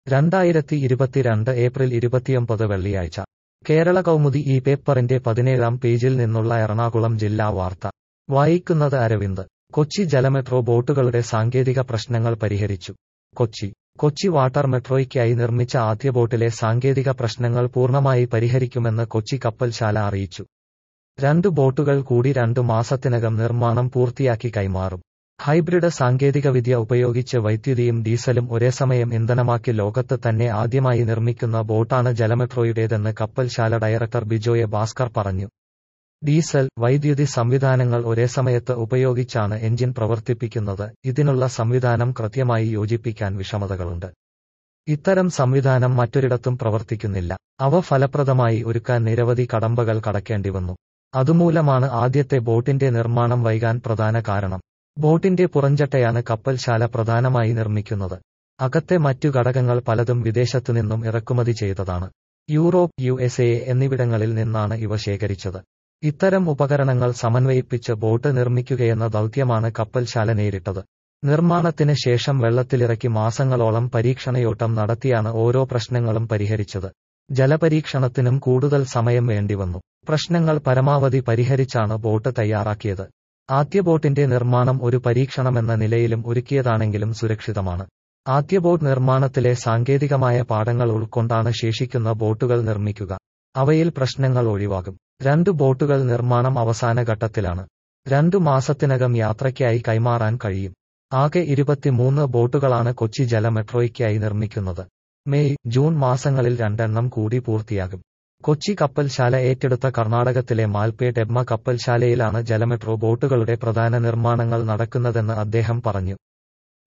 രണ്ടായിരത്തി ഇരുപത്തിരണ്ട് ഏപ്രിൽ ഇരുപത്തിയൊമ്പത് വെള്ളിയാഴ്ച കേരള കൗമുദി ഈ പേപ്പറിന്റെ പതിനേഴാം പേജിൽ നിന്നുള്ള എറണാകുളം ജില്ലാ വാർത്ത വായിക്കുന്നത് അരവിന്ദ് കൊച്ചി ജലമെട്രോ ബോട്ടുകളുടെ സാങ്കേതിക പ്രശ്നങ്ങൾ പരിഹരിച്ചു കൊച്ചി കൊച്ചി വാട്ടർ മെട്രോയ്ക്കായി നിർമ്മിച്ച ആദ്യ ബോട്ടിലെ സാങ്കേതിക പ്രശ്നങ്ങൾ പൂർണ്ണമായി പരിഹരിക്കുമെന്ന് കൊച്ചി കപ്പൽശാല അറിയിച്ചു രണ്ട് ബോട്ടുകൾ കൂടി രണ്ടു മാസത്തിനകം നിർമ്മാണം പൂർത്തിയാക്കി കൈമാറും ഹൈബ്രിഡ് സാങ്കേതികവിദ്യ ഉപയോഗിച്ച് വൈദ്യുതിയും ഡീസലും ഒരേസമയം ഇന്ധനമാക്കി ലോകത്ത് തന്നെ ആദ്യമായി നിർമ്മിക്കുന്ന ബോട്ടാണ് ജലമെട്രോയുടേതെന്ന് കപ്പൽശാല ഡയറക്ടർ ബിജോയ് ഭാസ്കർ പറഞ്ഞു ഡീസൽ വൈദ്യുതി സംവിധാനങ്ങൾ ഒരേ സമയത്ത് ഉപയോഗിച്ചാണ് എഞ്ചിൻ പ്രവർത്തിപ്പിക്കുന്നത് ഇതിനുള്ള സംവിധാനം കൃത്യമായി യോജിപ്പിക്കാൻ വിഷമതകളുണ്ട് ഇത്തരം സംവിധാനം മറ്റൊരിടത്തും പ്രവർത്തിക്കുന്നില്ല അവ ഫലപ്രദമായി ഒരുക്കാൻ നിരവധി കടമ്പകൾ കടക്കേണ്ടി വന്നു അതുമൂലമാണ് ആദ്യത്തെ ബോട്ടിന്റെ നിർമ്മാണം വൈകാൻ പ്രധാന കാരണം ബോട്ടിന്റെ പുറഞ്ചട്ടയാണ് കപ്പൽശാല പ്രധാനമായി നിർമ്മിക്കുന്നത് അകത്തെ മറ്റു ഘടകങ്ങൾ പലതും വിദേശത്തുനിന്നും ഇറക്കുമതി ചെയ്തതാണ് യൂറോപ്പ് യു എസ് എ എന്നിവിടങ്ങളിൽ നിന്നാണ് ഇവ ശേഖരിച്ചത് ഇത്തരം ഉപകരണങ്ങൾ സമന്വയിപ്പിച്ച് ബോട്ട് നിർമ്മിക്കുകയെന്ന ദൗത്യമാണ് കപ്പൽശാല നേരിട്ടത് നിർമ്മാണത്തിന് ശേഷം വെള്ളത്തിലിറക്കി മാസങ്ങളോളം പരീക്ഷണയോട്ടം നടത്തിയാണ് ഓരോ പ്രശ്നങ്ങളും പരിഹരിച്ചത് ജലപരീക്ഷണത്തിനും കൂടുതൽ സമയം വേണ്ടിവന്നു പ്രശ്നങ്ങൾ പരമാവധി പരിഹരിച്ചാണ് ബോട്ട് തയ്യാറാക്കിയത് ആദ്യ ബോട്ടിന്റെ നിർമ്മാണം ഒരു പരീക്ഷണമെന്ന നിലയിലും ഒരുക്കിയതാണെങ്കിലും സുരക്ഷിതമാണ് ആദ്യ ബോട്ട് നിർമ്മാണത്തിലെ സാങ്കേതികമായ പാഠങ്ങൾ ഉൾക്കൊണ്ടാണ് ശേഷിക്കുന്ന ബോട്ടുകൾ നിർമ്മിക്കുക അവയിൽ പ്രശ്നങ്ങൾ ഒഴിവാകും രണ്ടു ബോട്ടുകൾ നിർമ്മാണം അവസാന ഘട്ടത്തിലാണ് രണ്ടു മാസത്തിനകം യാത്രയ്ക്കായി കൈമാറാൻ കഴിയും ആകെ ഇരുപത്തിമൂന്ന് ബോട്ടുകളാണ് കൊച്ചി ജല മെട്രോയ്ക്കായി നിർമ്മിക്കുന്നത് മെയ് ജൂൺ മാസങ്ങളിൽ രണ്ടെണ്ണം കൂടി പൂർത്തിയാകും കൊച്ചി കപ്പൽശാല ഏറ്റെടുത്ത കർണാടകത്തിലെ മാൽപേട്ട് എബ്മ കപ്പൽശാലയിലാണ് ജലമെട്രോ ബോട്ടുകളുടെ പ്രധാന നിർമ്മാണങ്ങൾ നടക്കുന്നതെന്ന് അദ്ദേഹം പറഞ്ഞു